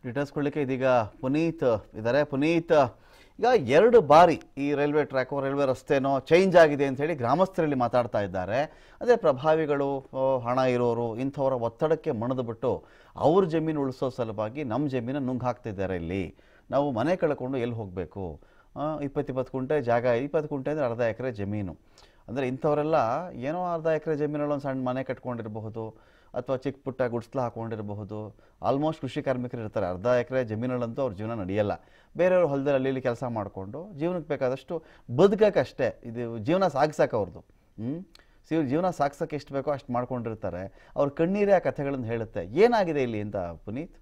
Details ಕೊಡಲಿಕ್ಕೆ ಇದೀಗ ಪುನೀತ್ ಇದ್ದಾರೆ ಪುನೀತ್ ಈಗ ಎರಡು ಬಾರಿ ಈ ರೈಲ್ವೆ ಟ್ರ್ಯಾಕು ರೈಲ್ವೆ ರಸ್ತೆನೋ ಚೇಂಜ್ ಆಗಿದೆ ಅಂತ ಹೇಳಿ ಗ್ರಾಮಸ್ಥರಲ್ಲಿ ಮಾತಾಡ್ತಾ ಇದ್ದಾರೆ ಅದೇ ಪ್ರಭಾವಿಗಳು ಆ, ಹಣ ಇರೋರು ಇಂಥವರ ಒತ್ತಡಕ್ಕೆ ಮಣಿದು ಬಿಟ್ಟು ಅವ್ರ ಜಮೀನು ಉಳಿಸೋ ಸಲುವಾಗಿ ನಮ್ಮ ಜಮೀನ ನುಂಗ್ ಹಾಕ್ತಿದ್ದಾರೆ ಇಲ್ಲಿ ನಾವು ಮನೆ ಕಳ್ಕೊಂಡು ಎಲ್ಲಿ ಹೋಗಬೇಕು ಇಪ್ಪತ್ತಿಪ್ಪತ್ತು ಕುಂಟೆ ಜಾಗ ಇಪ್ಪತ್ತು ಕುಂಟೆ ಅಂದರೆ ಅರ್ಧ ಎಕರೆ ಜಮೀನು ಅಂದರೆ ಇಂಥವರೆಲ್ಲ ಏನೋ ಅರ್ಧ ಎಕರೆ ಜಮೀನಲ್ಲಿ ಒಂದು ಸಣ್ಣ ಮನೆ ಕಟ್ಕೊಂಡಿರಬಹುದು ಅಥವಾ ಚಿಕ್ಕ ಪುಟ್ಟ ಗುಡ್ಸ್ಲ ಹಾಕೊಂಡಿರಬಹುದು ಆಲ್ಮೋಸ್ಟ್ ಕೃಷಿ ಕಾರ್ಮಿಕರು ಇರ್ತಾರೆ ಅರ್ಧ ಎಕರೆ ಜಮೀನಲ್ಲಂತೂ ಅವ್ರ ಜೀವನ ನಡೆಯಲ್ಲ ಬೇರೆಯವ್ರ ಹೊಲದಲ್ಲಿ ಅಲ್ಲಿ ಇಲ್ಲಿ ಕೆಲಸ ಮಾಡಿಕೊಂಡು ಜೀವನಕ್ಕೆ ಬೇಕಾದಷ್ಟು ಬದುಕಕ್ಕಷ್ಟೇ ಇದು ಜೀವನ ಸಾಗಿಸಕ್ಕೆ ಅವ್ರದ್ದು ಹ್ಞೂ ಸಿ ಜೀವನ ಸಾಗ್ಸಕ್ಕೆ ಎಷ್ಟು ಬೇಕೋ ಅಷ್ಟು ಮಾಡ್ಕೊಂಡಿರ್ತಾರೆ ಅವ್ರ ಕಣ್ಣೀರೇ ಆ ಕಥೆಗಳನ್ನು ಹೇಳುತ್ತೆ ಏನಾಗಿದೆ ಇಲ್ಲಿ ಅಂತ ಪುನೀತ್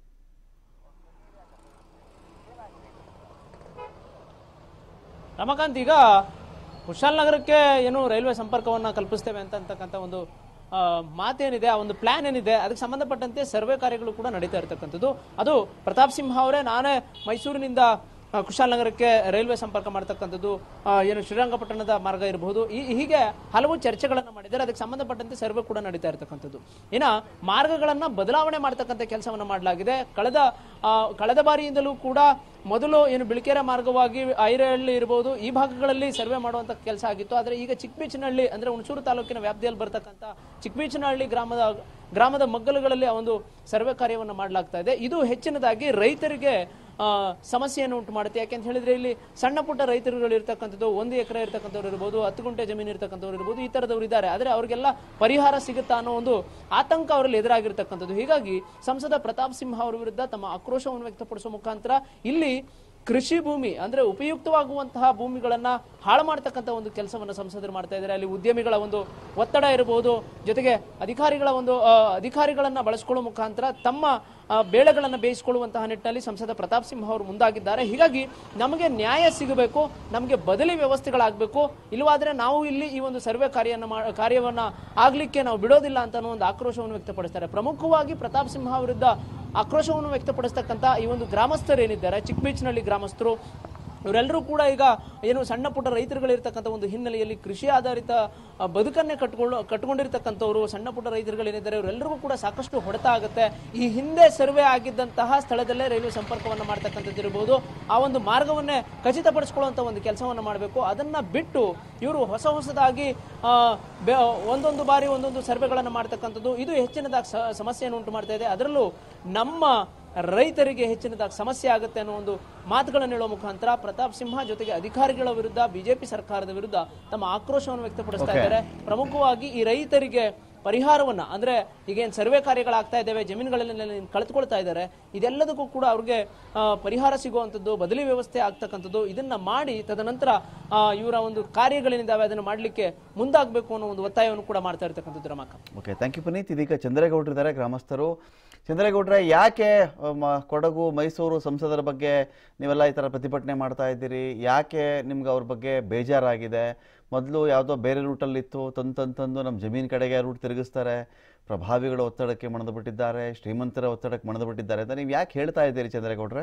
ರಮಾಕಾಂತ್ ಈಗ ಕುಶಾಲನಗರಕ್ಕೆ ಏನು ರೈಲ್ವೆ ಸಂಪರ್ಕವನ್ನ ಕಲ್ಪಿಸ್ತೇವೆ ಅಂತ ಅಂತಕ್ಕಂಥ ಒಂದು ಆ, ಮಾತೇನಿದೆ ಆ ಒಂದು ಪ್ಲಾನ್ ಏನಿದೆ ಅದಕ್ಕೆ ಸಂಬಂಧಪಟ್ಟಂತೆ ಸರ್ವೆ ಕಾರ್ಯಗಳು ಕೂಡ ನಡೀತಾ ಇರತಕ್ಕಂಥದ್ದು ಅದು ಪ್ರತಾಪ್ ಸಿಂಹ ಅವರೇ ನಾನೇ ಮೈಸೂರಿನಿಂದ ಆ, ಕುಶಾಲನಗರಕ್ಕೆ ರೈಲ್ವೆ ಸಂಪರ್ಕ ಮಾಡ್ತಕ್ಕಂಥದ್ದು ಆ, ಏನು ಶ್ರೀರಂಗಪಟ್ಟಣದ ಮಾರ್ಗ ಇರಬಹುದು ಈ ಹೀಗೆ ಹಲವು ಚರ್ಚೆಗಳನ್ನು ಮಾಡಿದ್ದಾರೆ ಅದಕ್ಕೆ ಸಂಬಂಧಪಟ್ಟಂತೆ ಸರ್ವೆ ಕೂಡ ನಡೀತಾ ಇರತಕ್ಕಂಥದ್ದು ಇನ್ನ ಮಾರ್ಗಗಳನ್ನ ಬದಲಾವಣೆ ಮಾಡ್ತಕ್ಕಂಥ ಕೆಲಸವನ್ನ ಮಾಡಲಾಗಿದೆ ಕಳೆದ ಆ, ಕಳೆದ ಬಾರಿಯಿಂದಲೂ ಕೂಡ ಮೊದಲು ಏನು ಬಿಳಿಕೆರೆ ಮಾರ್ಗವಾಗಿ ಐರಹಳ್ಳಿ ಇರಬಹುದು ಈ ಭಾಗಗಳಲ್ಲಿ ಸರ್ವೆ ಮಾಡುವಂತ ಕೆಲಸ ಆಗಿತ್ತು ಆದ್ರೆ ಈಗ ಚಿಕ್ಕಬೀಚನಹಳ್ಳಿ ಅಂದ್ರೆ ಹುಣಸೂರು ತಾಲೂಕಿನ ವ್ಯಾಪ್ತಿಯಲ್ಲಿ ಬರ್ತಕ್ಕಂಥ ಚಿಕ್ಕಬೀಚನಹಳ್ಳಿ ಗ್ರಾಮದ ಗ್ರಾಮದ ಮಗ್ಗಲುಗಳಲ್ಲಿ ಆ ಒಂದು ಸರ್ವೆ ಕಾರ್ಯವನ್ನು ಮಾಡಲಾಗ್ತಾ ಇದೆ ಇದು ಹೆಚ್ಚಿನದಾಗಿ ರೈತರಿಗೆ ಆ, ಸಮಸ್ಯೆಯನ್ನು ಉಂಟು ಮಾಡುತ್ತೆ ಯಾಕೆ ಅಂತ ಹೇಳಿದ್ರೆ ಇಲ್ಲಿ ಸಣ್ಣ ಪುಟ್ಟ ರೈತರುಗಳು ಇರ್ತಕ್ಕಂಥದ್ದು ಒಂದು ಎಕರೆ ಇರ್ತಕ್ಕಂಥವ್ರು ಇರ್ಬೋದು ಹತ್ತು ಗುಂಟೆ ಜಮೀನು ಇರ್ತಕ್ಕಂಥವ್ರು ಇರ್ಬೋದು ಈ ತರದವ್ರು ಇದ್ದಾರೆ ಆದ್ರೆ ಅವರಿಗೆಲ್ಲ ಪರಿಹಾರ ಸಿಗುತ್ತಾ ಅನ್ನೋ ಒಂದು ಆತಂಕ ಅವರಲ್ಲಿ ಎದುರಾಗಿರ್ತಕ್ಕಂಥದ್ದು ಹೀಗಾಗಿ ಸಂಸದ ಪ್ರತಾಪ್ ಸಿಂಹ ಅವರ ವಿರುದ್ಧ ತಮ್ಮ ಆಕ್ರೋಶವನ್ನು ವ್ಯಕ್ತಪಡಿಸುವ ಮುಖಾಂತರ ಇಲ್ಲಿ ಕೃಷಿ ಭೂಮಿ ಅಂದ್ರೆ ಉಪಯುಕ್ತವಾಗುವಂತಹ ಭೂಮಿಗಳನ್ನ ಹಾಳು ಮಾಡ್ತಕ್ಕಂಥ ಒಂದು ಕೆಲಸವನ್ನ ಸಂಸದರು ಮಾಡ್ತಾ ಇದ್ದಾರೆ ಅಲ್ಲಿ ಉದ್ಯಮಿಗಳ ಒಂದು ಒತ್ತಡ ಇರಬಹುದು ಜೊತೆಗೆ ಅಧಿಕಾರಿಗಳ ಒಂದು ಆ, ಅಧಿಕಾರಿಗಳನ್ನ ಬಳಸ್ಕೊಳ್ಳುವ ಮುಖಾಂತರ ತಮ್ಮ ಆ, ಬೇಳೆಗಳನ್ನ ಬೇಯಿಸಿಕೊಳ್ಳುವಂತಹ ನಿಟ್ಟಿನಲ್ಲಿ ಸಂಸದ ಪ್ರತಾಪ್ ಸಿಂಹ ಅವರು ಮುಂದಾಗಿದ್ದಾರೆ ಹೀಗಾಗಿ ನಮಗೆ ನ್ಯಾಯ ಸಿಗಬೇಕು ನಮಗೆ ಬದಲಿ ವ್ಯವಸ್ಥೆಗಳಾಗಬೇಕು ಇಲ್ಲವಾದ್ರೆ ನಾವು ಇಲ್ಲಿ ಈ ಒಂದು ಸರ್ವೆ ಕಾರ್ಯನ ಮಾ- ಕಾರ್ಯವನ್ನ ಆಗ್ಲಿಕ್ಕೆ ನಾವು ಬಿಡೋದಿಲ್ಲ ಅಂತ ಅನ್ನೋ ಒಂದು ಆಕ್ರೋಶವನ್ನು ವ್ಯಕ್ತಪಡಿಸ್ತಾರೆ ಪ್ರಮುಖವಾಗಿ ಪ್ರತಾಪ್ ಸಿಂಹ ವಿರುದ್ಧ ಆಕ್ರೋಶವನ್ನು ವ್ಯಕ್ತಪಡಿಸ್ತಕ್ಕಂಥ ಈ ಒಂದು ಗ್ರಾಮಸ್ಥರು ಏನಿದ್ದಾರೆ ಚಿಕ್ಕಬೀಚ್ನಳ್ಳಿ ಗ್ರಾಮಸ್ಥರು ಇವರೆಲ್ಲರೂ ಕೂಡ ಈಗ ಏನು ಸಣ್ಣ ಪುಟ್ಟ ರೈತರುಗಳಿರ್ತಕ್ಕಂಥ ಒಂದು ಹಿನ್ನೆಲೆಯಲ್ಲಿ ಕೃಷಿ ಆಧಾರಿತ ಆ, ಬದುಕನ್ನೇ ಕಟ್ಕೊಳ್ಳೋ ಕಟ್ಕೊಂಡಿರ್ತಕ್ಕಂಥವ್ರು ಸಣ್ಣ ಪುಟ್ಟ ರೈತರುಗಳೇನಿದ್ದಾರೆ ಇವರೆಲ್ಲರಿಗೂ ಕೂಡ ಸಾಕಷ್ಟು ಹೊಡೆತ ಆಗುತ್ತೆ ಈ ಹಿಂದೆ ಸರ್ವೆ ಆಗಿದ್ದಂತಹ ಸ್ಥಳದಲ್ಲೇ ರೈಲ್ವೆ ಸಂಪರ್ಕವನ್ನು ಮಾಡ್ತಕ್ಕಂಥದ್ದು ಇರಬಹುದು ಆ ಒಂದು ಮಾರ್ಗವನ್ನೇ ಖಚಿತಪಡಿಸ್ಕೊಳ್ಳುವಂಥ ಒಂದು ಕೆಲಸವನ್ನು ಮಾಡಬೇಕು ಅದನ್ನ ಬಿಟ್ಟು ಇವರು ಹೊಸ ಹೊಸದಾಗಿ ಆ, ಬೆ- ಒಂದೊಂದು ಬಾರಿ ಒಂದೊಂದು ಸರ್ವೆಗಳನ್ನು ಮಾಡ್ತಕ್ಕಂಥದ್ದು ಇದು ಹೆಚ್ಚಿನದಾಗಿ ಸ- ಸಮಸ್ಯೆಯನ್ನು ಉಂಟು ಮಾಡ್ತಾ ಇದೆ ಅದರಲ್ಲೂ ನಮ್ಮ ರೈತರಿಗೆ ಹೆಚ್ಚಿನದಾಗಿ ಸಮಸ್ಯೆ ಆಗುತ್ತೆ ಅನ್ನೋ ಒಂದು ಮಾತುಗಳನ್ನು ಹೇಳುವ ಮುಖಾಂತರ ಪ್ರತಾಪ್ ಸಿಂಹ ಜೊತೆಗೆ ಅಧಿಕಾರಿಗಳ ವಿರುದ್ಧ ಬಿಜೆಪಿ ಸರ್ಕಾರದ ವಿರುದ್ಧ ತಮ್ಮ ಆಕ್ರೋಶವನ್ನು ವ್ಯಕ್ತಪಡಿಸ್ತಾ ಇದ್ದಾರೆ ಪ್ರಮುಖವಾಗಿ ಈ ರೈತರಿಗೆ ಪರಿಹಾರವನ್ನ ಅಂದ್ರೆ ಈಗ ಏನ್ ಸರ್ವೆ ಕಾರ್ಯಗಳಾಗ್ತಾ ಇದ್ದಾವೆ ಜಮೀನುಗಳಲ್ಲಿ ಕಳೆದುಕೊಳ್ತಾ ಇದ್ದಾರೆ ಇದೆಲ್ಲದಕ್ಕೂ ಕೂಡ ಅವ್ರಿಗೆ ಆ, ಪರಿಹಾರ ಸಿಗುವಂಥದ್ದು ಬದಲಿ ವ್ಯವಸ್ಥೆ ಆಗ್ತಕ್ಕಂಥದ್ದು ಇದನ್ನ ಮಾಡಿ ತದನಂತರ ಆ, ಇವರ ಒಂದು ಕಾರ್ಯಗಳೇನಿದ್ದಾವೆ ಅದನ್ನು ಮಾಡಲಿಕ್ಕೆ ಮುಂದಾಗಬೇಕು ಅನ್ನೋ ಒಂದು ಒತ್ತಾಯವನ್ನು ಕೂಡ ಮಾಡ್ತಾ ಇರ್ತಕ್ಕಂಥದ್ದು ರಮಾಕ ಓಕೆ ಥ್ಯಾಂಕ್ ಯು ಪುನೀತ್ ಇದೀಗ ಚಂದ್ರೇಗೌಡರಿದ್ದಾರೆ ಗ್ರಾಮಸ್ಥರು ಚಂದ್ರೇಗೌಡ್ರೆ ಯಾಕೆ ಆ, ಮ- ಕೊಡಗು ಮೈಸೂರು ಸಂಸದರ ಬಗ್ಗೆ ನೀವೆಲ್ಲ ಈ ಥರ ಪ್ರತಿಭಟನೆ ಮಾಡ್ತಾ ಇದ್ದೀರಿ ಯಾಕೆ ನಿಮ್ಗೆ ಅವ್ರ ಬಗ್ಗೆ ಬೇಜಾರಾಗಿದೆ ಮೊದಲು ಯಾವುದೋ ಬೇರೆ ರೂಟಲ್ಲಿತ್ತು ತಂದು ತಂದು ತಂದು ನಮ್ಮ ಜಮೀನು ಕಡೆಗೆ ರೂಟ್ ತಿರುಗಿಸ್ತಾರೆ ಪ್ರಭಾವಿಗಳ ಒತ್ತಡಕ್ಕೆ ಮಣದು ಬಿಟ್ಟಿದ್ದಾರೆ ಶ್ರೀಮಂತರ ಒತ್ತಡಕ್ಕೆ ಮಣದು ಬಿಟ್ಟಿದ್ದಾರೆ ಅಂತ ನೀವು ಯಾಕೆ ಹೇಳ್ತಾ ಇದ್ದೀರಿ ಚಂದ್ರೇಗೌಡ್ರೆ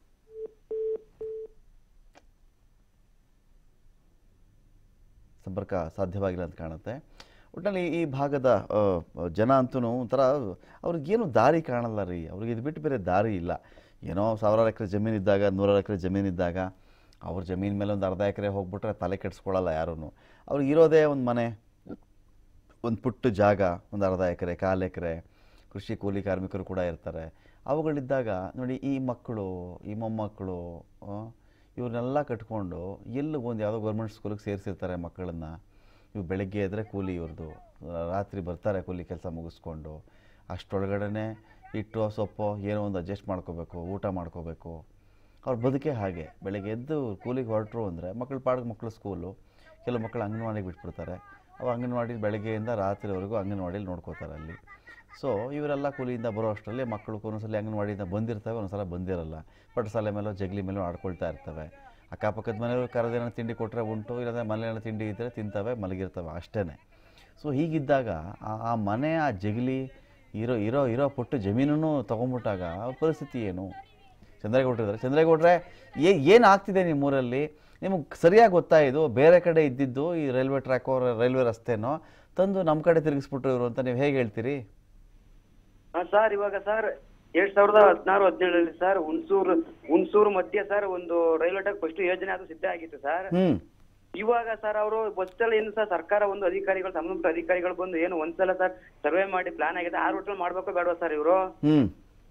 ಸಂಪರ್ಕ ಸಾಧ್ಯವಾಗಿಲ್ಲ ಅಂತ ಕಾಣುತ್ತೆ ಒಟ್ಟಿನಲ್ಲಿ ಈ ಭಾಗದ ಆ, ಜನ ಅಂತೂ ಒಂಥರ ಅವ್ರಿಗೇನು ದಾರಿ ಕಾಣಲ್ಲ ರೀ ಅವ್ರಿಗೆ ಇದು ಬಿಟ್ಟು ಬೇರೆ ದಾರಿ ಇಲ್ಲ ಏನೋ ಸಾವಿರಾರು ಎಕರೆ ಜಮೀನು ಇದ್ದಾಗ ನೂರಾರು ಎಕರೆ ಜಮೀನು ಇದ್ದಾಗ ಅವ್ರ ಜಮೀನು ಮೇಲೆ ಒಂದು ಅರ್ಧ ಎಕರೆ ಹೋಗ್ಬಿಟ್ರೆ ತಲೆ ಕೆಡಿಸ್ಕೊಳ್ಳಲ್ಲ ಯಾರೂ ಅವ್ರಿಗೆ ಇರೋದೇ ಒಂದು ಮನೆ ಒಂದು ಪುಟ್ಟ ಜಾಗ ಒಂದು ಅರ್ಧ ಎಕರೆ ಕಾಲು ಎಕರೆ ಕೃಷಿ ಕೂಲಿ ಕಾರ್ಮಿಕರು ಕೂಡ ಇರ್ತಾರೆ ಅವುಗಳಿದ್ದಾಗ ನೋಡಿ ಈ ಮಕ್ಕಳು ಈ ಮೊಮ್ಮಕ್ಕಳು ಆ, ಇವ್ರನ್ನೆಲ್ಲ ಕಟ್ಕೊಂಡು ಎಲ್ಲಿ ಒಂದು ಯಾವುದೋ ಗೌರ್ಮೆಂಟ್ ಸ್ಕೂಲಿಗೆ ಸೇರಿಸಿರ್ತಾರೆ ಮಕ್ಕಳನ್ನು ಇವು ಬೆಳಗ್ಗೆ ಎದ್ರೆ ಕೂಲಿ ಇವ್ರದ್ದು ರಾತ್ರಿ ಬರ್ತಾರೆ ಕೂಲಿ ಕೆಲಸ ಮುಗಿಸ್ಕೊಂಡು ಅಷ್ಟರೊಳಗಡೆ ಹಿಟ್ಟು ಸೊಪ್ಪು ಏನೋ ಒಂದು ಅಡ್ಜಸ್ಟ್ ಮಾಡ್ಕೋಬೇಕು ಊಟ ಮಾಡ್ಕೋಬೇಕು ಅವ್ರ ಬದುಕೆ ಹಾಗೆ ಬೆಳಗ್ಗೆ ಎದ್ದು ಕೂಲಿಗೆ ಹೊರಟರು ಅಂದರೆ ಮಕ್ಕಳು ಪಾಡಿಗೆ ಮಕ್ಕಳು ಸ್ಕೂಲು ಕೆಲವು ಮಕ್ಕಳು ಅಂಗನವಾಡಿಗೆ ಬಿಟ್ಬಿಡ್ತಾರೆ ಅವು ಅಂಗನವಾಡಿ ಬೆಳಗ್ಗೆಯಿಂದ ರಾತ್ರಿವರೆಗೂ ಅಂಗನವಾಡಿಲಿ ನೋಡ್ಕೋತಾರೆ ಅಲ್ಲಿ ಸೊ ಇವರೆಲ್ಲ ಕೂಲಿಯಿಂದ ಬರೋ ಅಷ್ಟರಲ್ಲಿ ಮಕ್ಕಳು ಒಂದೊಂದ್ಸಲ ಅಂಗನವಾಡಿಯಿಂದ ಬಂದಿರ್ತವೆ ಒಂದೊಂದ್ಸಲ ಬಂದಿರಲ್ಲ ಪಟಸಾಲೆ ಮೇಲೋ ಜಗಲಿ ಮೇಲೋ ಆಡ್ಕೊಳ್ತಾ ಇರ್ತವೆ ಅಕ್ಕಪಕ್ಕದ ಮನೆಯವರು ಕರೆದೇನೋ ತಿಂಡಿ ಕೊಟ್ಟರೆ ಉಂಟು ಇಲ್ಲಂದ್ರೆ ಮನೇಲಿ ತಿಂಡಿ ಇದ್ದರೆ ತಿಂತವೆ ಮಲಗಿರ್ತವೆ ಅಷ್ಟೇ ಸೊ ಹೀಗಿದ್ದಾಗ ಆ ಆ ಮನೆ ಆ ಜಗಲಿ ಇರೋ ಇರೋ ಇರೋ ಪುಟ್ಟ ಜಮೀನನ್ನು ತೊಗೊಂಬಿಟ್ಟಾಗ ಅವ್ರ ಪರಿಸ್ಥಿತಿ ಏನು ಚಂದ್ರೇಗೌಡ್ರು ಇದ್ದಾರೆ ಚಂದ್ರೇಗೌಡ್ರೆ ಏ ಏನು ಆಗ್ತಿದೆ ನಿಮ್ಮೂರಲ್ಲಿ ನಿಮಗೆ ಸರಿಯಾಗಿ ಗೊತ್ತಾಯಿತು ಬೇರೆ ಕಡೆ ಇದ್ದಿದ್ದು ಈ ರೈಲ್ವೆ ಟ್ರ್ಯಾಕೋ ರೈಲ್ವೆ ರಸ್ತೆನೋ ತಂದು ನಮ್ಮ ಕಡೆ ತಿರುಗಿಸ್ಬಿಟ್ರು ಇವರು ಅಂತ ನೀವು ಹೇಗೆ ಹೇಳ್ತೀರಿ ಹಾ ಸರ್ ಇವಾಗ ಸರ್ ಎರಡ್ ಸಾವಿರದ ಹದಿನಾರು ಹದಿನೇಳರಲ್ಲಿ ಸರ್ ಹುಣಸೂರು ಹುಣಸೂರು ಮಧ್ಯೆ ಸರ್ ಒಂದು ರೈಲ್ವೆ ಟ್ರ್ಯಾಕ್ ಫಸ್ಟ್ ಯೋಜನೆ ಅದು ಸಿದ್ಧ ಆಗಿತ್ತು ಸರ್ ಹ್ಮ್ ಇವಾಗ ಸರ್ ಅವರು ಬಸ್ಸಲ್ಲಿ ಏನು ಸರ್ ಸರ್ಕಾರ ಒಂದು ಅಧಿಕಾರಿಗಳು ಸಂಬಂಧಪಟ್ಟ ಅಧಿಕಾರಿಗಳು ಬಂದು ಏನು ಒಂದ್ಸಲ ಸರ್ ಸರ್ವೆ ಮಾಡಿ ಪ್ಲಾನ್ ಆಗಿದೆ ಆ ರೂಟ್ ಮಾಡ್ಬೇಕು ಬೇಡವಾ ಸರ್ ಇವರು ಹ್ಮ್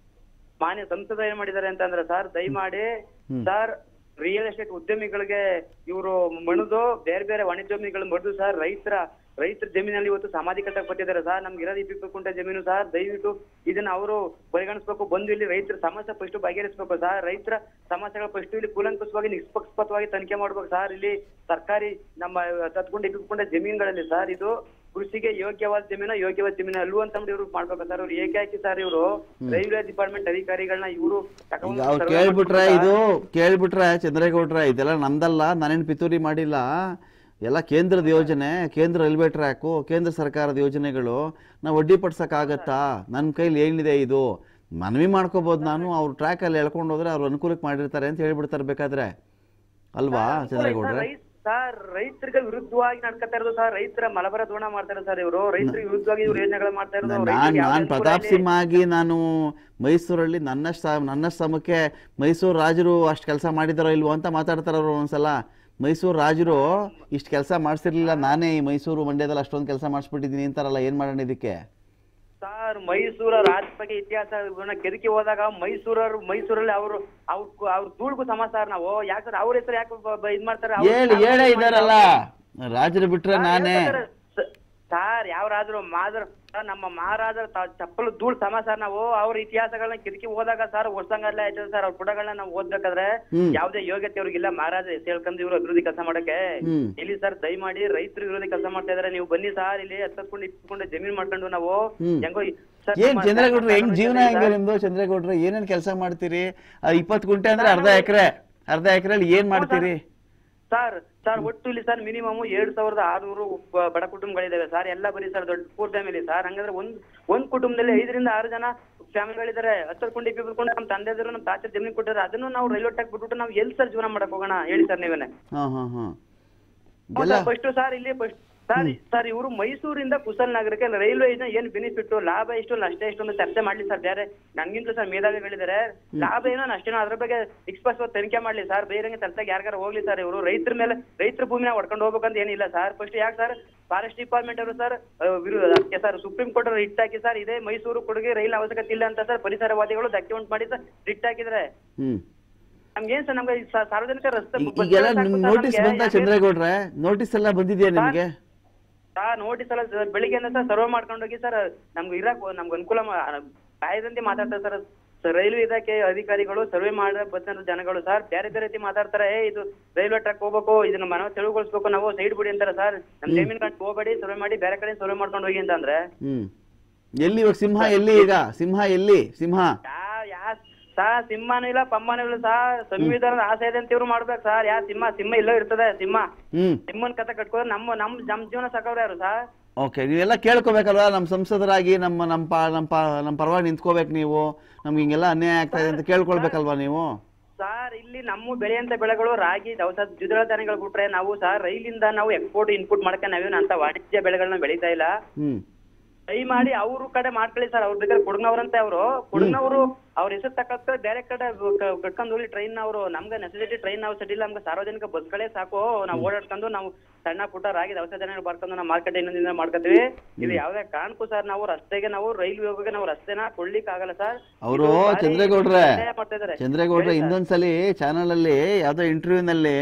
ಮಾನ್ಯ ಸಂಸದ ಏನ್ ಮಾಡಿದ್ದಾರೆ ಅಂತಂದ್ರೆ ಸರ್ ದಯಮಾಡಿ ಸರ್ ರಿಯಲ್ ಎಸ್ಟೇಟ್ ಉದ್ಯಮಿಗಳಿಗೆ ಇವರು ಮಣಿದು ಬೇರೆ ಬೇರೆ ವಾಣಿಜ್ಯೋದ್ಯಮಿಗಳು ಮಡಿದು ಸರ್ ರೈತರ ರೈತರ ಜಮೀನಲ್ಲಿ ಇವತ್ತು ಸಾಮಾಜಿಕತೆ ಕೊಟ್ಟಿದ್ದಾರೆ ಸರ್ ನಮ್ಗೆ ಇರೋದು ಇಪ್ಪತ್ತು ಕುಂಟೆ ಜಮೀನು ಸರ್ ದಯವಿಟ್ಟು ಇದನ್ನ ಅವರು ಪರಿಗಣಿಸ್ಬೇಕು ಬಂದು ಇಲ್ಲಿ ರೈತರ ಸಮಸ್ಯೆ ಫಸ್ಟ್ ಬಗೆಹರಿಸ್ಬೇಕು ಸರ್ ರೈತರ ಸಮಸ್ಯೆಗಳು ಫಸ್ಟ್ ಇಲ್ಲಿ ಕೂಲಂಕುಷವಾಗಿ ನಿಷ್ಪಕ್ಷಪಾತವಾಗಿ ತನಿಖೆ ಮಾಡ್ಬೇಕು ಸರ್ ಇಲ್ಲಿ ಸರ್ಕಾರಿ ನಮ್ಮ ತತ್ಕೊಂಡು ಇಪ್ಪತ್ತು ಜಮೀನುಗಳಲ್ಲಿ ಸರ್ ಇದು ಕೃಷಿಗೆ ಯೋಗ್ಯವಾದ ಜಮೀನು ಯೋಗ್ಯವಾದ ಜಮೀನು ಅಲ್ವ ಅಂತ ಇವರು ಮಾಡ್ಬೇಕು ಸರ್ ಅವ್ರು ಏಕಾಏಕಿ ಸರ್ ಇವರು ರೈಲ್ವೆ ಡಿಪಾರ್ಟ್ಮೆಂಟ್ ಅಧಿಕಾರಿಗಳನ್ನ ಇವರು ಈಗ ಅವ್ರು ಕೇಳ್ಬಿಟ್ರೆ ಇದು ಕೇಳ್ಬಿಟ್ರೆ ಚಂದ್ರೇಗೌಡ್ರೆ ಇದೆಲ್ಲ ನಮ್ದಲ್ಲ ನಾನೇನು ಪಿತೂರಿ ಮಾಡಿಲ್ಲ ಎಲ್ಲ ಕೇಂದ್ರದ ಯೋಜನೆ ಕೇಂದ್ರ ರೈಲ್ವೆ ಟ್ರ್ಯಾಕು ಕೇಂದ್ರ ಸರ್ಕಾರದ ಯೋಜನೆಗಳು ನಾವು ವಡ್ಡಿ ಪಡ್ಸೋಕ್ಕಾಗತ್ತಾ ನನ್ನ ಕೈಲಿ ಏನಿದೆ ಇದು ಮನವಿ ಮಾಡ್ಕೋಬೋದು ನಾನು ಅವ್ರ ಟ್ರ್ಯಾಕಲ್ಲಿ ಎಳ್ಕೊಂಡು ಹೋದ್ರೆ ಅವ್ರು ಅನುಕೂಲಕ್ಕೆ ಮಾಡಿರ್ತಾರೆ ಅಂತ ಹೇಳ್ಬಿಡ್ತಾರೆ ಬೇಕಾದ್ರೆ ಅಲ್ವಾ ಚಂದ್ರೇಗೌಡ್ರೆ ಸರ್ ರೈತರಿಗೆ ವಿರುದ್ಧವಾಗಿ ನಡ್ಕೊತಾ ಇರೋದು ಸರ್ ರೈತರ ಮಲಬರ ದ್ರೋಣ ಮಾಡ್ತಾರೆ ಸರ್ ಇವರು ರೈತರಿಗೆ ವಿರುದ್ಧವಾಗಿ ಇವ್ರು ಯೋಜನೆಗಳು ಮಾಡ್ತಾ ಇರೋದು ನಾನು ರೈತರಿಗೆ ನಾನು ಯಾವುದೇ ಪ್ರತಾಪ್ ಅನುಕೂಲ ಸಿಂಹ ಆಗಿ ನಾನು ಮೈಸೂರಲ್ಲಿ ನನ್ನಷ್ಟು ಸ ನನ್ನಷ್ಟು ಸಮಕ್ಕೆ ಮೈಸೂರು ರಾಜರು ಅಷ್ಟು ಕೆಲಸ ಮಾಡಿದಾರೋ ಇಲ್ವೋ ಅಂತ ಮಾತಾಡ್ತಾರೆ ಅವರು ಒಂದ್ಸಲ ಮೈಸೂರು ರಾಜರು ಇಷ್ಟು ಕೆಲಸ ಮಾಡಿಸಿರ್ಲಿಲ್ಲ ನಾನೇ ಈ ಮೈಸೂರು ಮಂಡ್ಯದಲ್ಲಿ ಅಷ್ಟೊಂದು ಕೆಲಸ ಮಾಡಿಸ್ಬಿಟ್ಟಿದ್ದೀನಿ ಅಂತಾರಲ್ಲ ಏನು ಮಾಡೋಣ ಇದಕ್ಕೆ ಸರ್ ಮೈಸೂರ ರಾಜ ಬಗ್ಗೆ ಇತಿಹಾಸ ಇವ್ರನ್ನ ಕೆದಕಿ ಹೋದಾಗ ಮೈಸೂರರು ಮೈಸೂರಲ್ಲಿ ಅವರು ಅವ್ರ ಅವ್ರ ಧೂಳ್ಗೂ ಸಮ ಸರ್ ನಾವು ಯಾಕೆ ಸರ್ ಅವ್ರ ಹೆಸರು ಯಾಕೆ ಬ- ಬ- ಇದ್ ಮಾಡ್ತಾರೆ ಅವ್ರು ಹೇಳಿ ಯಾರು ಹೇಳೇ ಮಾಡ್ತಾರೆ? ಇದ್ದಾರಲ್ಲ ರಾಜರು ಬಿಟ್ರೆ ಸರ್, ನಾನೇ ಹೇಳ್ತಾರೆ ಸರ್, ಸರ್ ಯಾವ ರಾಜರು ಮಾದರ್ ಸರ್, ನಮ್ಮ ಮಹಾರಾಜರ ತ- ಚಪ್ಪಲು ಧೂಳ್ ಸಮ ಸರ್ ನಾವು ಅವ್ರ ಇತಿಹಾಸಗಳನ್ನ ಕಿಟಕಿ ಹೋದಾಗ ಸರ್ ವರ್ಷಂಗಲ್ಲ ಆಯ್ತದೆ ಸರ್ ಅವ್ರ ಪುಟಗಳನ್ನ ನಾವು ಓದ್ಬೇಕಾದ್ರೆ ಹ್ಮ್. ಯಾವ್ದೇ ಯೋಗ್ಯತೆ ಅವ್ರಿಗಿಲ್ಲ ಮಹಾರಾಜ ಹೆಸರು ಹೇಳ್ಕೊಂಡು ಇವ್ರು ಅಭಿವೃದ್ಧಿ ಕೆಲಸ ಮಾಡಕ್ಕೆ ಹ್ಮ್. ಇಲ್ಲಿ ಸರ್ ದಯಮಾಡಿ ರೈತರು ವಿರೋಧಿ ಕೆಲಸ ಮಾಡ್ತಾ ಇದಾರೆ ನೀವು ಬನ್ನಿ ಸರ್ ಇಲ್ಲಿ ಹತ್ತಕೊಂಡು ಇಟ್ಕೊಂಡು ಜಮೀನ್ ಮಾಡ್ಕೊಂಡು ನಾವು ಹ್ಮ್. ಹೆಂಗೋ ಈ- ಸರ್, ಏನ್ ನಮ್ಮ ಚಂದ್ರೇಗೌಡ್ರೆ ಹೆಂಗ್ ಜೀವನ ಸರ್, ಹೆಂಗೆ ನಿಮ್ದು ಚಂದ್ರೇಗೌಡ್ರೆ ಏನೇನ್ ಕೆಲಸ ಮಾಡ್ತೀರಿ ಇಪ್ಪತ್ತು ಗುಂಟೆ ಅಂದ್ರೆ ಅರ್ಧ ಎಕರೆ ಅರ್ಧ ಎಕರೆಲಿ ಏನ್ ಮಾಡ್ತೀರಿ ಸರ್ ಸರ್ ಒಟ್ಟು ಇಲ್ಲಿ ಸರ್ ಮಿನಿಮಮ್ ಎರಡ್ ಸಾವಿರದ ಆರ್ನೂರು ಬಡ ಕುಟುಂಬಗಳಿದಾವೆ ಸರ್ ಎಲ್ಲ ಬರೀ ಸರ್ ದೊಡ್ಡ ಪೂರ್ ಫ್ಯಾಮಿಲಿ ಸರ್ ಹಂಗಂದ್ರೆ ಒಂದ್ ಒಂದ್ ಕುಟುಂಬದಲ್ಲಿ ಐದರಿಂದ ಆರು ಜನ ಫ್ಯಾಮಿಲಿಗಳಿದ್ದಾರೆ ಹತ್ತು ಕೊಂಡು ಇಪ್ಪತ್ತು ಕೊಂಡು ನಮ್ಮ ತಂದೆದ್ರು ನಮ್ಮ ತಾತ ಜಮೀನು ಕೊಟ್ಟಿದ್ದಾರೆ ಅದನ್ನು ನಾವು ರೈಲ್ವೆ ಟ್ಯಾಕ್ ಬಿಟ್ಬಿಟ್ಟು ನಾವು ಎಲ್ಲಿ ಸರ್ ಜೀವನ ಮಾಡಕ್ ಹೋಗೋಣ ಹೇಳಿ ಸರ್ ನೀವೇನೆ ಹಾ ಹಾ ಹಾ ಎಲ್ಲ ಫಸ್ಟ್ ಸರ್ ಇಲ್ಲಿ ಫಸ್ಟ್ ಸರ್ ಸರ್ ಇವರು ಮೈಸೂರಿಂದ ಕುಶಾಲನಗರಕ್ಕೆ ರೈಲ್ವೆ ಇಂದ ಏನ್ ಬೆನಿಫಿಟ್ ಲಾಭ ಎಷ್ಟು ನಷ್ಟ ಎಷ್ಟು ಅಂತ ಚರ್ಚೆ ಮಾಡ್ಲಿ ಸರ್ ಬೇರೆ ನನ್ಗಿಂತ ಸರ್ ಮೇಧಾವಿಗಳಿದ್ದಾರೆ ಲಾಭ ಏನೋ ನಷ್ಟೇನೋ ಅದ್ರ ಬಗ್ಗೆ ನಿಷ್ಪಕ್ಷ ತನಿಖೆ ಮಾಡ್ಲಿ ಸರ್ ಬೇರೆ ಚರ್ಚೆಗೆ ಯಾರ್ಗಾರ ಹೋಗ್ಲಿ ಸರ್ ಇವರು ರೈತರ ಮೇಲೆ ರೈತರ ಭೂಮಿನ ಹೊಡ್ಕೊಂಡು ಹೋಗ್ಬೇಕಂತ ಏನಿಲ್ಲ ಸರ್ ಫಸ್ಟ್ ಯಾಕೆ ಸರ್ ಫಾರೆಸ್ಟ್ ಡಿಪಾರ್ಟ್ಮೆಂಟ್ ಅವರು ಸರ್ ಅದಕ್ಕೆ ಸರ್ ಸುಪ್ರೀಂ ಕೋರ್ಟ್ ಅವರು ರಿಟ್ ಹಾಕಿ ಸರ್ ಇದೇ ಮೈಸೂರು ಕೊಡುಗೆ ರೈಲ್ ಅವಶ್ಯಕತೆ ಇಲ್ಲ ಅಂತ ಸರ್ ಪರಿಸರವಾದಿಗಳು ಧಕ್ಕೆ ಉಂಟು ಮಾಡಿ ಸರ್ ರಿಟ್ ಹಾಕಿದ್ರೆ ಹ್ಮ್ ನಮ್ಗೇನ್ ಸರ್ ನಮ್ಗೆ ಈ ಸ- ಸಾರ್ವಜನಿಕ ರಸ್ತೆ ಈ- ಈಗೆಲ್ಲ ಬಸ್ಗಳು ಸಾಕು ಸರ್ ನೋಟಿಸ್ ನಮ್ಗೆ. ಬಂತ ಯಾಕೆ- ಚಂದ್ರೇಗೌಡ್ರೆ ನೋಟಿಸ್ ಎಲ್ಲ ಬಂದಿದ್ಯಾ ನಿಮ್ಗೆ ಸರ್ ನೋಟಿಸ್ ಎಲ್ಲ ಸರ್ ಬೆಳಿಗ್ಗೆಯಿಂದ ಸರ್ ಸರ್ವ್ ಮಾಡ್ಕೊಂಡು ಹೋಗಿ ಸರ್ ನಮ್ಗೆ ಇರಕ್ ನಮ್ಗೆ ಅನುಕೂಲ ಕಾಯ್ದಂತೆ ಮಾತಾಡ್ತಾರೆ ಸರ್ ಸರ್ ರೈಲ್ವೆ ಇಲಾಖೆ ಅಧಿಕಾರಿಗಳು ಸರ್ವೆ ಮಾಡೋ ಬಸ್ಸಿನ ಜನಗಳು ಸರ್ ಬೇರೆ ಬೇರೆ ರೀತಿ ಮಾತಾಡ್ತಾರೆ ಏ ಇದು ರೈಲ್ವೆ ಟ್ರ್ಯಾಕ್ ಹೋಗ್ಬೇಕು ಇದನ್ನ ಮನವ ತೆಳುಗೊಳಿಸ್ಬೇಕು ನಾವು ಸೈಡ್ ಬಿಡಿ ಅಂತಾರೆ ಸರ್ ನಮ್ ಜಮೀನ್ ಕಂಡು ಹೋಗಬೇಡಿ ಸರ್ವೆ ಮಾಡಿ ಬೇರೆ ಕಡೆ ಸರ್ವೆ ಮಾಡ್ಕೊಂಡು ಹೋಗಿ ಅಂತ ಅಂದ್ರೆ ಹ್ಮ್ ಎಲ್ಲಿ ಇವಾಗ ಸಿಂಹ ಎಲ್ಲಿ ಈಗ ಸಿಂಹ ಎಲ್ಲಿ ಸಿಂಹ ಯಾ ಯಾ ಸಾ ಸಿಂಹನೂ ಇಲ್ಲ ಪಮ್ಮನೂ ಇಲ್ಲ ಸರ್ ಸಂವಿಧಾನದ ಆಸೆ ಇದೆ ಅಂತ ಇವ್ರು ಮಾಡ್ಬೇಕು ಸರ್ ಯಾ ಸಿಂಹ ಸಿಂಹ ಇಲ್ಲೋ ಇರ್ತದೆ ಸಿಂಹ ಹ್ಮ್ ಸಿಂಹನ್ ಕತೆ ಕಟ್ಕೋದ್ರೆ ನಮ್ಮ ನಮ್ ನಮ್ ಜೀವನ ಸಾಕವ್ರು ಯಾರು ಸರ್ ಓಕೆ ನೀವೆಲ್ಲ ಕೇಳ್ಕೊಬೇಕಲ್ವಾ ನಮ್ಮ ಸಂಸದರಾಗಿ ನಮ್ಮ ನಮ್ಮ ಪ ನಮ್ಮ ಪ ನಮ್ಮ ಪರವಾಗಿ ನಿಂತ್ಕೋಬೇಕು ನೀವು ನಮ್ಗೆ ಹಿಂಗೆಲ್ಲ ಅನ್ಯಾಯ ಆಗ್ತಾ ಇದೆ ಅಂತ ಕೇಳ್ಕೊಳ್ಬೇಕಲ್ವಾ ನೀವು ಸರ್ ಇಲ್ಲಿ ನಮ್ಮ ಬೆಳೆಯಂತ ಬೆಳೆಗಳು ರಾಗಿ ದವಸ ದ್ವಿದಳ ಧಾನ್ಯಗಳು ಬಿಟ್ರೆ ನಾವು ಸರ್ ರೈಲಿಂದ ನಾವು ಎಕ್ಸ್ಪೋರ್ಟ್ ಇನ್ಪುಟ್ ಮಾಡಕ್ಕೆ ನಾವೇನು ಅಂತ ವಾಣಿಜ್ಯ ಬೆಳೆಗಳನ್ನ ಬೆಳೀತಾ ಇಲ್ಲ ಹ್ಮ್ ದಯಮಾಡಿ ಅವ್ರ ಕಡೆ ಮಾಡ್ಕೊಳ್ಳಿ ಸರ್ ಅವ್ರ ಬೇಕಾದ್ರೆ ಕೊಡಗ್ನವ್ರಂತೆ ಅವರು ಕೊಡಗ್ನವರು ಅವ್ರ ಹೆಸರು ತಕ್ಕ ಬೇರೆ ಕಡೆ ಕ- ಕಟ್ಕೊಂಡು ಹೋಗ್ಲಿ ಟ್ರೈನ್ ಅವರು ನಮ್ಗೆ ನೆಸೆಸಿಟಿ ಟ್ರೈನ್ ಅವಶ್ಯಕತೆ ಇಲ್ಲ ನಮ್ಗೆ ಸಾರ್ವಜನಿಕ ಬಸ್ಗಳೇ ಸಾಕು ನಾವು ಓಡಾಡ್ಕೊಂಡು ನಾವು ಸಣ್ಣ ಪುಟ್ಟ ರಾಗಿ ದವಸ ಧಾನ್ಯಗಳು ಬರ್ಕೊಂಡು ನಾವು ಮಾರ್ಕೆಟ್ ಇನ್ನೊಂದಿನ ಮಾಡ್ಕೊತೀವಿ ಇದು ಯಾವ್ದೇ ಕಾರಣಕ್ಕೂ ಸರ್ ನಾವು ರಸ್ತೆಗೆ ನಾವು ರೈಲ್ವೆ ಹೋಗೋಕೆ ನಾವು ರಸ್ತೆನ ಕೊಡ್ಲಿಕ್ಕೆ ಆಗಲ್ಲ ಸರ್ ಅವರು ಇದು ಭಾರಿ ಚಂದ್ರೇಗೌಡ್ರೆ ಅನ್ಯಾಯ ಮಾಡ್ತಾ ಇದಾರೆ. ಚಂದ್ರೇಗೌಡ್ರೆ ಹೇಳಿ ಸರ್. ಇನ್ನೊಂದ್ಸಲಿ ಚಾನಲಲ್ಲಿ ಯಾವುದೋ ಇಂಟರ್ವ್ಯೂನಲ್ಲಿ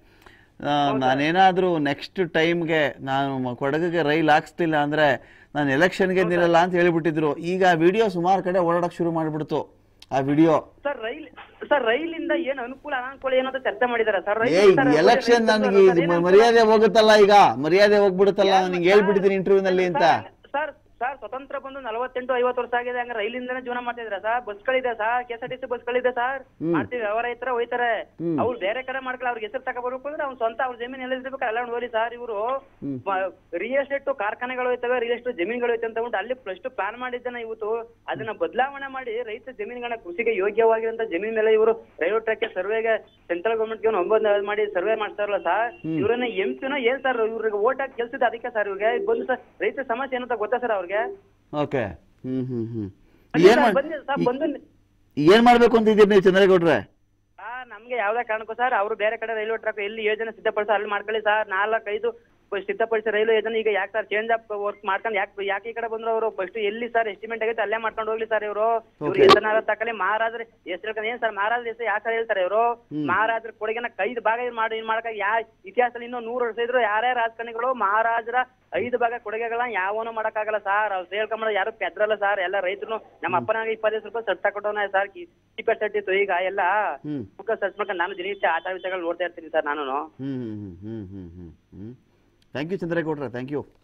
ನಾನೇನಾದರೂ ನೆಕ್ಸ್ಟ್ ಟೈಮ್ಗೆ ನಾನು ಮ- ಕೊಡಗಿಗೆ ರೈಲ್ ಹಾಕ್ಸ್ತಿಲ್ಲ ಅಂದರೆ ನಾನು ಎಲೆಕ್ಷನ್ಗೆ ನಿಲ್ಲಲ್ಲ ಅಂತ ಹೇಳಿಬಿಟ್ಟಿದ್ರು ಈಗ ಆ ವಿಡಿಯೋ ಸುಮಾರು ಕಡೆ ಓಡಾಡಕ್ಕೆ ಶುರು ಮಾಡಿಬಿಡ್ತು ಆ ವಿಡಿಯೋ ಸರ್ ರೈಲ್ ಸರ್ ರೈಲಿಂದ ಏನ್ ಅನುಕೂಲ ಅನಾನುಕೂಲ ಏನೋ ಅಂತ ಚರ್ಚೆ ಮಾಡಿದಾರೆ ಸರ್ ಏ ಎಲೆಕ್ಷನ್ ನನಗೆ ಇದು ಮರ್ಯಾದೆ ಹೋಗುತ್ತಲ್ಲ ಈಗ ಮರ್ಯಾದೆ ಹೋಗ್ಬಿಡುತ್ತಲ್ಲ ನಿಂಗೆ ಹೇಳ್ಬಿಟ್ಟಿದ್ದೀನಿ ಇಂಟರ್ವ್ಯೂನಲ್ಲಿ ಅಂತ ಸರ್ ಸರ್ ಸ್ವತಂತ್ರ ಬಂದು ನಲವತ್ತೆಂಟು ಐವತ್ತು ವರ್ಷ ಆಗಿದೆ ಹಂಗ ರೈಲಿಂದನೇ ಜೀವನ ಮಾಡ್ತಿದ್ರ ಸರ್ ಬಸ್ಗಳಿದೆ sir K S R T C ಬಸ್ಗಳಿದೆ ಸರ್ ಮಾಡ್ತೀವಿ ವ್ಯವಹಾರ ಇತರ ಹೋಯ್ತಾರೆ ಅವ್ರು ಬೇರೆ ಕಡೆ ಮಾಡ್ಕೊಳ್ಳಿ ಅವ್ರಿಗೆ ಹೆಸರು ತಗೋಬರ್ಬೇಕು ಅಂದ್ರೆ ಅವ್ನು ಸ್ವಂತ ಅವ್ರ ಜಮೀನ್ ಎಲ್ಲ ಇರ್ಬೇಕು ಎಲ್ಲ ಹೋಗಿ ಸರ್ ಇವರು ರಿಯಲ್ ಎಸ್ಟೇಟ್ ಕಾರ್ಖಾನೆಗಳು ಹೋಯ್ತವೆ ರಿಯಲ್ ಎಸ್ಟೇಟ್ ಜಮೀನುಗಳು ಹೋಯ್ತು ಅಂತ ಉಂಟು ಅಲ್ಲಿ ಫಸ್ಟ್ ಪ್ಲಾನ್ ಮಾಡಿದ್ದನ್ನ ಇವತ್ತು ಅದನ್ನ ಬದಲಾವಣೆ ಮಾಡಿ ರೈತ ಜಮೀನುಗಳನ್ನ ಕೃಷಿಗೆ ಯೋಗ್ಯವಾಗಿರುವಂತ ಜಮೀನ್ ಮೇಲೆ ಇವರು ರೈಲ್ವೆ ಟ್ರ್ಯಾಕ್ ಸರ್ವೆಗೆ ಸೆಂಟ್ರಲ್ ಗೌರ್ಮೆಂಟ್ಗೆ ಒಂಬತ್ತು ಮಾಡಿ ಸರ್ವೆ ಮಾಡ್ತಾರಲ್ಲ ಸರ್ ಇವ್ರನ್ನ ಎಂ ಪಿನೋ ಏನ್ ಸರ್ ಇವ್ರಿಗೆ ಓಟ್ ಹಾಕಿ ಕೆಲ್ಸದ ಅದಕ್ಕೆ ಸರ್ ಇವ್ರಿಗೆ ಬಂದು ಸರ್ ರೈತ ಸಮಸ್ಯೆ ಏನಂತ ಗೊತ್ತಾ ಸರ್ ಅವ್ರಿಗೆ ಓಕೆ ಹ್ಮ್ ಹ್ಮ್ ಹ್ಮ್ ಬನ್ನಿ ಏನ್ ಸರ್, ಮಾಡ್- ಬನ್ನಿ ಸರ್, ಬಂದು ಏನು ಮಾಡಬೇಕು ಅಂತಿದ್ದೀರಿ ನೀವು ಚಂದ್ರೇಗೌಡ್ರೆ ಸರ್ ನಮ್ಗೆ ಯಾವ್ದೇ ಕಾರಣಕ್ಕೂ ಸರ್ ಅವರು ಬೇರೆ ಕಡೆ ರೈಲ್ವೆ ಟ್ರ್ಯಾಕ್ ಎಲ್ಲಿ ಯೋಜನೆ ಸಿದ್ಧಪಡಿಸೋ ಅಲ್ಲಿ ಮಾಡ್ಕೊಳ್ಳಿ ಸರ್ ನಾಲ್ಕೈದು ಸಿದ್ಧಪಡಿಸೋ ರೈಲ್ವೆ ಯೋಜನೆ ಈಗ ಯಾಕೆ ಸರ್ ಚೇಂಜ್ ಅಪ್ ವರ್ಕ್ ಮಾಡ್ಕೊಂಡು ಯಾಕೆ ಯಾಕೆ ಈ ಕಡೆ ಬಂದ್ರು ಅವರು ಫಸ್ಟ್ ಎಲ್ಲಿ ಸರ್ ಎಸ್ಟಿಮೇಟ್ ಆಗೈತೆ ಅಲ್ಲೇ ಮಾಡ್ಕೊಂಡು ಹೋಗ್ಲಿ ಸರ್ ಇವರು ಇವ್ರು Okay. ಹೆಸರನ್ನಾರ ತಕಲಿ ಮಹಾರಾಜರ ಹೆಸರು ಹೇಳ್ಕೊಂಡು ಏನ್ ಸರ್ ಮಹಾರಾಜರ ಹೆಸರು ಯಾಕೆ ಸರ್ ಹೇಳ್ತಾರೆ ಇವರು ಮಹಾರಾಜರ ಕೊಡುಗೆನ ಕೈದು ಭಾಗ ಇದ್ ಮಾಡಿ ಇದ್ ಮಾಡಕ ಯಾ ಇತಿಹಾಸದಲ್ಲಿ ಇನ್ನೂ ನೂರು ವರ್ಷ ಇದ್ರು ಯಾರ್ಯಾರ ರಾಜಕಾರಣಿಗಳು ಮಹಾರಾಜರ ಐದು ಭಾಗ ಕೊಡುಗೆಗಳನ್ನ ಯಾವನು ಮಾಡಕ್ಕಾಗಲ್ಲ ಸರ್ ಅವ್ರು ಹೇಳ್ಕೊಂಬ ಯಾರು ಪೆದ್ರಲ್ಲ ಸರ್ ಎಲ್ಲ ರೈತರು ನಮ್ಮ ಅಪ್ಪನಾಗ ಇಪ್ಪತ್ತೈದು ರೂಪಾಯಿ ಸರ್ಟ್ ತಗೊಂಡವನ ಸರ್ ಕೀಪರ್ ಸರ್ಟ್ ಇತ್ತು ಈಗ ಎಲ್ಲ ಹ್ಮ್. ಬುಕ್ ಸರ್ಚ್ ಮಾಡ್ಕೊಂಡು ನಾನು ದಿನನಿತ್ಯ ಆಟ ವಿಷಯಗಳು ನೋಡ್ತಾ ಇರ್ತೀನಿ ಸರ್ ನಾನು ಹ್ಞೂ ಹ್ಞೂ ಹ್ಞೂ ಹ್ಞೂ ಹ್ಞೂ ಹ್ಞೂ ಥ್ಯಾಂಕ್ ಯು ಚಂದ್ರೇಗೌಡ್ರೆ ಥ್ಯಾಂಕ್ ಯು